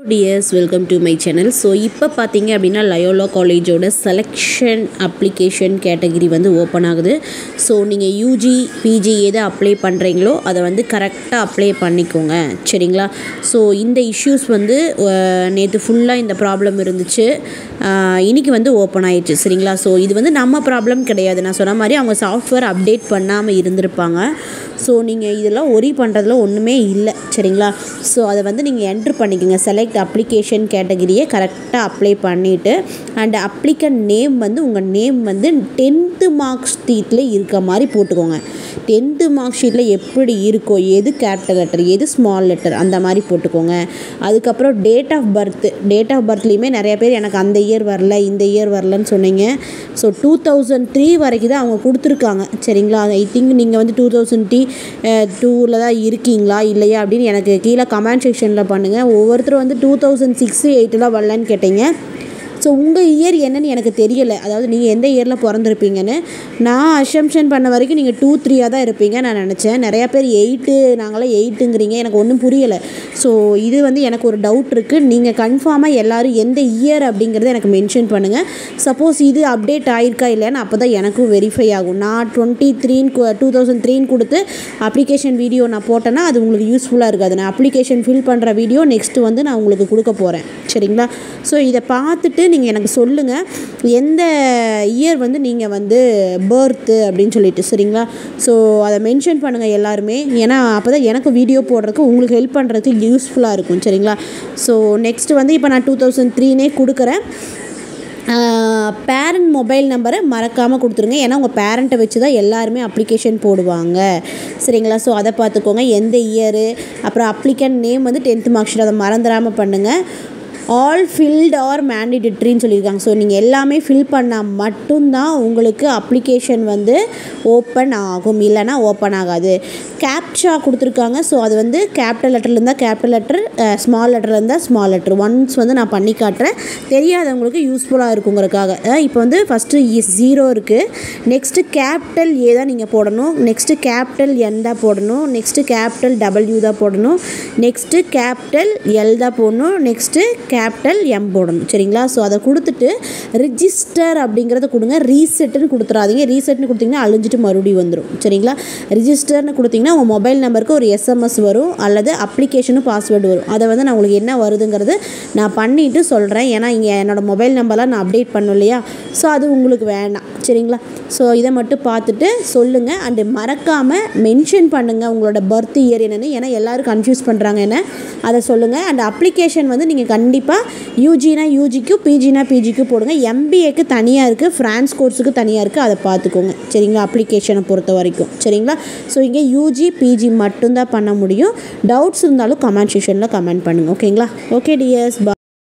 tears welcome to my channel so இப்போ பார்த்தீங்க அப்படின்னா லயோலா காலேஜோட செலெக்ஷன் அப்ளிகேஷன் கேட்டகரி வந்து ஓப்பன் ஆகுது ஸோ நீங்கள் யூஜி பிஜி எதை அப்ளை பண்ணுறீங்களோ அதை வந்து கரெக்டாக அப்ளை பண்ணிக்கோங்க சரிங்களா ஸோ இந்த இஷ்யூஸ் வந்து நேற்று ஃபுல்லாக இந்த ப்ராப்ளம் இருந்துச்சு அஹ், இன்னைக்கு வந்து ஓப்பன் ஆயிடுச்சு சரிங்களா ஸோ இது வந்து நம்ம ப்ராப்ளம் கிடையாது நான் சொன்ன மாதிரி அவங்க சாஃப்ட்வேர் அப்டேட் பண்ணாமல் இருந்திருப்பாங்க ஸோ நீங்கள் இதெல்லாம் ஒரி பண்ணுறதுல ஒன்றுமே இல்லை சரிங்களா ஸோ அதை வந்து நீங்கள் என்ட்ரு பண்ணிக்கோங்க செலக்ட் அப்ளிகேஷன் கேட்டகரியை கரெக்டாக அப்ளை பண்ணிவிட்டு அண்ட் அப்ளிகன் நேம் வந்து உங்கள் நேம் வந்து டென்த்து மார்க் ஷீட்டில் இருக்க மாதிரி போட்டுக்கோங்க டென்த்து மார்க் ஷீட்டில் எப்படி இருக்கோ எது கேபிட்டல் லெட்டர் எது ஸ்மால் லெட்டர் அந்த மாதிரி போட்டுக்கோங்க அதுக்கப்புறம் date of birth date of பர்த்லேயுமே நிறைய பேர் எனக்கு அந்த இயர் வரல இந்த இயர் வரலன்னு சொன்னீங்க ஸோ டூ தௌசண்ட் த்ரீ வரைக்கும் தான் அவங்க கொடுத்துருக்காங்க சரிங்களா ஐ திங்க் நீங்கள் வந்து டூ தௌசண்ட் டி டூவில் தான் இருக்கீங்களா இல்லையா அப்படின்னு எனக்கு கீழே கமெண்ட் செக்ஷனில் பண்ணுங்கள் ஒவ்வொருத்தரும் வந்து டூ தௌசண்ட் சிக்ஸ் எயிட்டில் வரலன்னு கேட்டீங்க ஸோ உங்கள் இயர் என்னன்னு எனக்கு தெரியலை அதாவது நீங்கள் எந்த இயரில் பிறந்திருப்பீங்கன்னு நான் அசம்ஷன் பண்ண வரைக்கும் நீங்கள் டூ த்ரீயாக தான் இருப்பீங்க நான் நினச்சேன் நிறையா பேர் எயிட்டு நாங்களாம் எயிட்டுங்கிறீங்க எனக்கு ஒன்றும் புரியலை ஸோ இது வந்து எனக்கு ஒரு டவுட் இருக்குது நீங்கள் கன்ஃபார்மாக எல்லோரும் எந்த இயர் அப்படிங்கிறத எனக்கு மென்ஷன் பண்ணுங்கள் சப்போஸ் இது அப்டேட் ஆயிருக்கா இல்லைன்னு அப்போ தான் எனக்கும் வெரிஃபை ஆகும் நான் டுவெண்ட்டி த்ரீன்னு டூ தௌசண்ட் த்ரீன்னு கொடுத்து அப்ளிகேஷன் வீடியோ நான் போட்டேன்னா அது உங்களுக்கு யூஸ்ஃபுல்லாக இருக்காது நான் அப்ளிகேஷன் ஃபில் பண்ணுற வீடியோ நெக்ஸ்ட்டு வந்து நான் உங்களுக்கு கொடுக்க போகிறேன் சரிங்களா ஸோ இதை பார்த்துட்டு நீங்கள் எனக்கு சொல்லுங்கள் எந்த இயர் வந்து நீங்கள் வந்து பர்த்து அப்படின்னு சொல்லிட்டு சரிங்களா ஸோ அதை மென்ஷன் பண்ணுங்கள் எல்லாருமே ஏன்னா அப்போ தான் எனக்கு வீடியோ போடுறதுக்கு உங்களுக்கு ஹெல்ப் பண்ணுறதுக்கு யூஸ்ஃபுல்லாக இருக்கும் சரிங்களா ஸோ நெக்ஸ்ட்டு வந்து இப்போ நான் டூ தௌசண்ட் த்ரீனே கொடுக்குறேன் பேரண்ட் மொபைல் நம்பரை மறக்காமல் கொடுத்துருங்க ஏன்னா உங்கள் பேரண்ட்டை வச்சு தான் எல்லாருமே அப்ளிகேஷன் போடுவாங்க சரிங்களா ஸோ அதை பார்த்துக்கோங்க எந்த இயரு அப்புறம் அப்ளிகன் நேம் வந்து டென்த்து மார்க் ஷீட் அதை மறந்துடாமல் பண்ணுங்கள் ஆல் ஃபில்ட் ஆர் மேண்டிடேட்ரின்னு சொல்லியிருக்காங்க ஸோ நீங்கள் எல்லாமே ஃபில் பண்ணால் மட்டும்தான் உங்களுக்கு அப்ளிகேஷன் வந்து ஓப்பன் ஆகும் இல்லைனா ஓப்பன் ஆகாது கேப்சா கொடுத்துருக்காங்க ஸோ அது வந்து கேபிட்டல் லெட்டரில் இருந்தால் கேபிட்டல் லெட்டர் ஸ்மால் லெட்டரில் இருந்தால் ஸ்மால் லெட்டர் ஒன்ஸ் வந்து நான் பண்ணி காட்டுறேன் தெரியாதவங்களுக்கு யூஸ்ஃபுல்லாக இருக்குங்கிறதுக்காக அஹ் இப்போ வந்து ஃபஸ்ட்டு ஜீரோ இருக்குது நெக்ஸ்ட்டு கேபிட்டல் ஏ தான் நீங்கள் போடணும் நெக்ஸ்ட்டு கேபிட்டல் என் தான் போடணும் நெக்ஸ்ட்டு கேபிட்டல் டபிள்யூ தான் போடணும் நெக்ஸ்ட்டு கேபிட்டல் எல் தான் போடணும் நெக்ஸ்ட்டு கேபிட்டல் எம் போடணும் சரிங்களா ஸோ அதை கொடுத்துட்டு ரிஜிஸ்டர் அப்படிங்கிறத கொடுங்க ரீசெட்டுன்னு கொடுத்துறாதீங்க ரீசெட்னு கொடுத்தீங்கன்னா அழிஞ்சிட்டு மறுபடியும் வந்துடும் சரிங்களா ரிஜிஸ்டர்னு கொடுத்தீங்கன்னா உங்கள் மொபைல் நம்பருக்கு ஒரு எஸ்எம்எஸ் வரும் அல்லது அப்ளிகேஷனும் பாஸ்வேர்டு வரும் அதை வந்து நான் உங்களுக்கு என்ன வருதுங்கிறது நான் பண்ணிவிட்டு சொல்கிறேன் ஏன்னா இங்கே என்னோடய மொபைல் நம்பர்லாம் நான் அப்டேட் பண்ணும் இல்லையா ஸோ அது உங்களுக்கு வேண்டாம் சரிங்களா ஸோ இதை மட்டும் பார்த்துட்டு சொல்லுங்கள் அண்டு மறக்காமல் மென்ஷன் பண்ணுங்கள் உங்களோட பர்த் இயர் என்னென்னு ஏன்னா எல்லோரும் கன்ஃபியூஸ் பண்ணுறாங்க என்ன அதை சொல்லுங்கள் அண்ட் அப்ளிகேஷன் வந்து நீங்கள் கண்டிப்பாக யூஜினா யூஜிக்கு பிஜினா பிஜிக்கு போடுங்க எம்பிஏக்கு தனியாக இருக்குது ஃப்ரான்ஸ் கோர்ஸுக்கு தனியாக இருக்குது அதை பார்த்துக்கோங்க சரிங்களா அப்ளிகேஷனை பொறுத்த வரைக்கும் சரிங்களா ஸோ இங்கே யூஜி பிஜி மட்டும்தான் பண்ண முடியும் டவுட்ஸ் இருந்தாலும் கமெண்ட் செக்ஷனில் கமெண்ட் பண்ணுங்கள் ஓகேங்களா ஓகே டியர்ஸ் பா